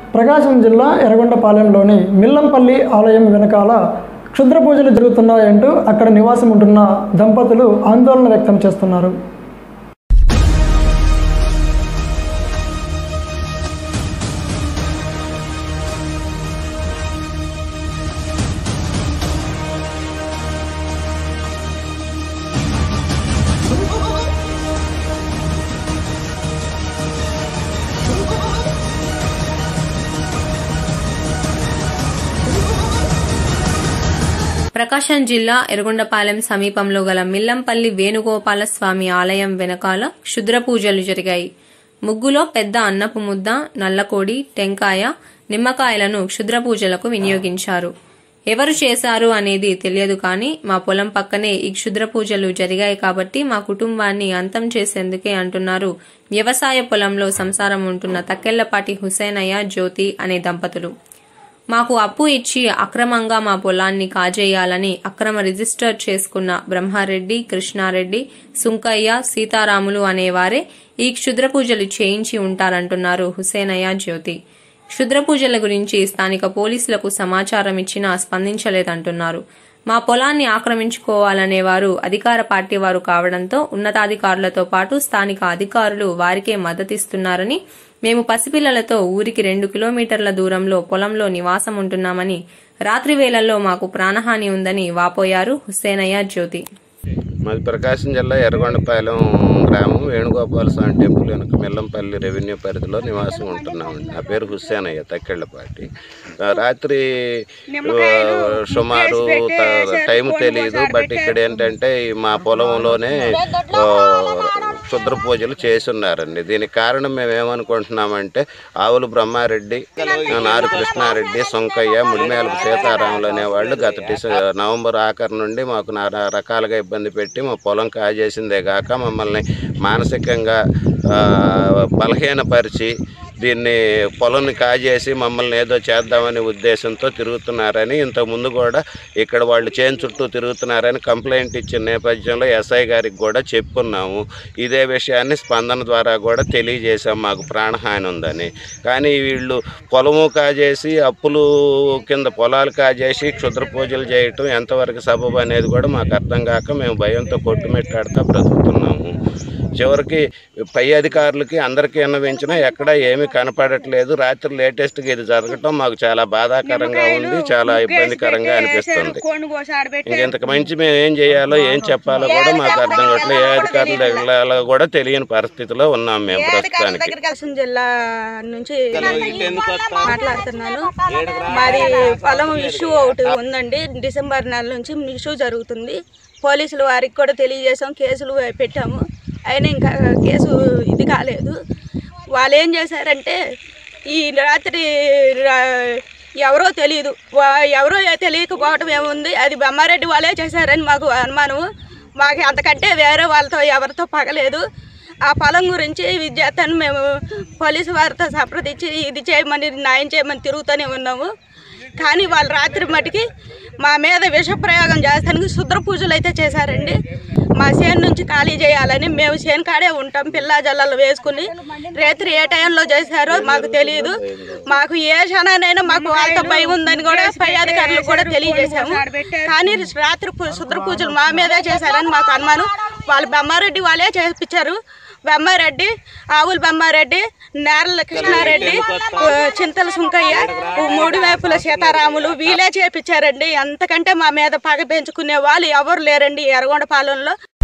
ప్రకాశం జిల్లా ఎర్రగొండపాలెంలోని మిల్లంపల్లి ఆలయం వెనకాల క్షుద్ర పూజలు జరుగుతున్నాయంటూ అక్కడ నివాసం ఉంటున్న దంపతులు ఆందోళన వ్యక్తం చేస్తున్నారు ప్రకాశం జిల్లా ఎర్రగొండపాలెం సమీపంలో గల మిల్లంపల్లి వేణుగోపాల స్వామి ఆలయం వెనకాల క్షుద్ర పూజలు జరిగాయి ముగ్గులో పెద్ద అన్నపు ముద్ద నల్లకోడి టెంకాయ నిమ్మకాయలను క్షుద్ర పూజలకు వినియోగించారు ఎవరు చేశారు అనేది తెలియదు కానీ మా పొలం పక్కనే ఈ క్షుద్ర పూజలు జరిగాయి కాబట్టి మా కుటుంబాన్ని అంతం చేసేందుకే అంటున్నారు వ్యవసాయ పొలంలో సంసారం ఉంటున్న తక్కెళ్లపాటి హుసేనయ్య జ్యోతి అనే దంపతులు మాకు అప్పు ఇచ్చి అక్రమంగా మా పొలాన్ని కాజేయాలని అక్రమ రిజిస్టర్ చేసుకున్న బ్రహ్మారెడ్డి కృష్ణారెడ్డి సుంకయ్య సీతారాములు అనేవారే ఈ క్షుద్ర పూజలు చేయించి ఉంటారంటున్నారు హుసేనయ్య జ్యోతి క్షుద్ర పూజల గురించి స్థానిక పోలీసులకు సమాచారం ఇచ్చినా స్పందించలేదంటున్నారు మా పొలాన్ని ఆక్రమించుకోవాలనే వారు అధికార పార్టీ వారు కావడంతో ఉన్నతాధికారులతో పాటు స్థానిక అధికారులు వారికే మద్దతిస్తున్నారని మేము పసిపిల్లలతో ఊరికి రెండు కిలోమీటర్ల దూరంలో పొలంలో నివాసం ఉంటున్నామని రాత్రి వేళల్లో మాకు ప్రాణహాని ఉందని వాపోయారు హుస్సేనయ్య జ్యోతి మాది ప్రకాశం జిల్లా ఎర్రగొండపాలెం గ్రామం వేణుగోపాల స్వామి టెంపుల్ వెనుక మిల్లంపల్లి రెవెన్యూ పరిధిలో నివాసం ఉంటున్నామండి నా పేరు హుస్సేనయ్య తక్కెళ్ళపాటి ఆ, రాత్రి ఆ, సుమారు త- టైం తెలియదు బట్ ఇక్కడ ఏంటంటే ఈ మా పొలంలోనే ఆ, క్షుద్ర పూజలు చేసి ఉన్నారండి దీనికి కారణం మేము ఏమనుకుంటున్నామంటే ఆవులు బ్రహ్మారెడ్డి నారు కృష్ణారెడ్డి సొంకయ్య ముడిమేలకు సీతారాములు అనేవాళ్ళు గత డిసె నవంబర్ ఆఖరి నుండి మాకు నానా రకాలుగా ఇబ్బంది పెట్టి మా పొలం కాజేసిందే కాక మమ్మల్ని మానసికంగా ఆ, బలహీనపరిచి దీన్ని పొలంని కాజేసి మమ్మల్ని ఏదో చేద్దామనే ఉద్దేశంతో తిరుగుతున్నారని ఇంతకు ముందు కూడా ఇక్కడ వాళ్ళు చేను చుట్టూ తిరుగుతున్నారని కంప్లైంట్ ఇచ్చిన నేపథ్యంలో ఎస్ఐ గారికి కూడా చెప్పుకున్నాము ఇదే విషయాన్ని స్పందన ద్వారా కూడా తెలియజేశాం మాకు ప్రాణహాని ఉందని కానీ వీళ్ళు పొలము కాజేసి అప్పులు కింద పొలాలు కాజేసి క్షుద్ర పూజలు చేయటం ఎంతవరకు సబబు అనేది కూడా మాకు అర్థం కాక మేము భయంతో కొట్టుమెట్టాడుతూ బ్రతుకుతున్నాము చివరికి పై అధికారులకి అందరికీ విన్నవించినా ఎక్కడ ఏమీ కనపడట్లేదు రాత్రి లేటెస్ట్గా ఇది జరగటం మాకు చాలా బాధాకరంగా ఉంది చాలా ఇబ్బందికరంగా అనిపిస్తుంది ఇంకెంతకు మంచి మేము ఏం చేయాలో ఏం చెప్పాలో కూడా మాకు అర్థం కావట్లేదు ఏ అధికారుల దగ్గర కూడా తెలియని పరిస్థితిలో ఉన్నాం మేము ప్రస్తుతానికి ప్రకాశం జిల్లా నుంచి మాట్లాడుతున్నాను మాది పొలం ఇష్యూ ఒకటి ఉందండి డిసెంబర్ నెల నుంచి ఇష్యూ జరుగుతుంది పోలీసులు వారికి కూడా తెలియజేసాం కేసులు పెట్టాము అయినా ఇంకా కేసు ఇది కాలేదు వాళ్ళు ఏం చేశారంటే ఈ రాత్రి రా- ఎవరో తెలియదు వా- ఎవరో తెలియకపోవటం ఏముంది అది బొమ్మారెడ్డి వాళ్ళే చేశారని మాకు అనుమానం మాకు అంతకంటే వేరే వాళ్ళతో ఎవరితో పగలేదు ఆ పొలం గురించి విద్యార్థిని మేము పోలీసు వారితో సంప్రదించి ఇది చేయమని న్యాయం చేయమని తిరుగుతూనే ఉన్నాము కానీ వాళ్ళు రాత్రి మటుకి మా మీద విషప్రయోగం చేస్తానికి శుద్ర పూజలు అయితే చేశారండి మా చేను నుంచి ఖాళీ చేయాలని మేము చేను కాడే ఉంటాం పిల్లా జల్లలు వేసుకుని రాత్రి ఏ టైంలో చేశారో మాకు తెలియదు మాకు ఏ క్షణానైనా మాకు వాళ్ళతో భయం ఉందని కూడా పై అధికారులు కూడా తెలియజేశాము కానీ రాత్రి పూ- శుద్ర పూజలు మా మీదే చేశారని మాకు అనుమానం వాళ్ళు బొమ్మారెడ్డి వాళ్ళే చేపించారు బొమ్మారెడ్డి ఆవుల బొమ్మారెడ్డి నేరల కృష్ణారెడ్డి ఆ, చింతల సుంకయ్య మూడు వైపుల సీతారాములు వీలే చేపించారండి అంతకంటే మా మీద పగ పెంచుకునే వాళ్ళు ఎవరు లేరండి ఎర్రగొండపాలెంలో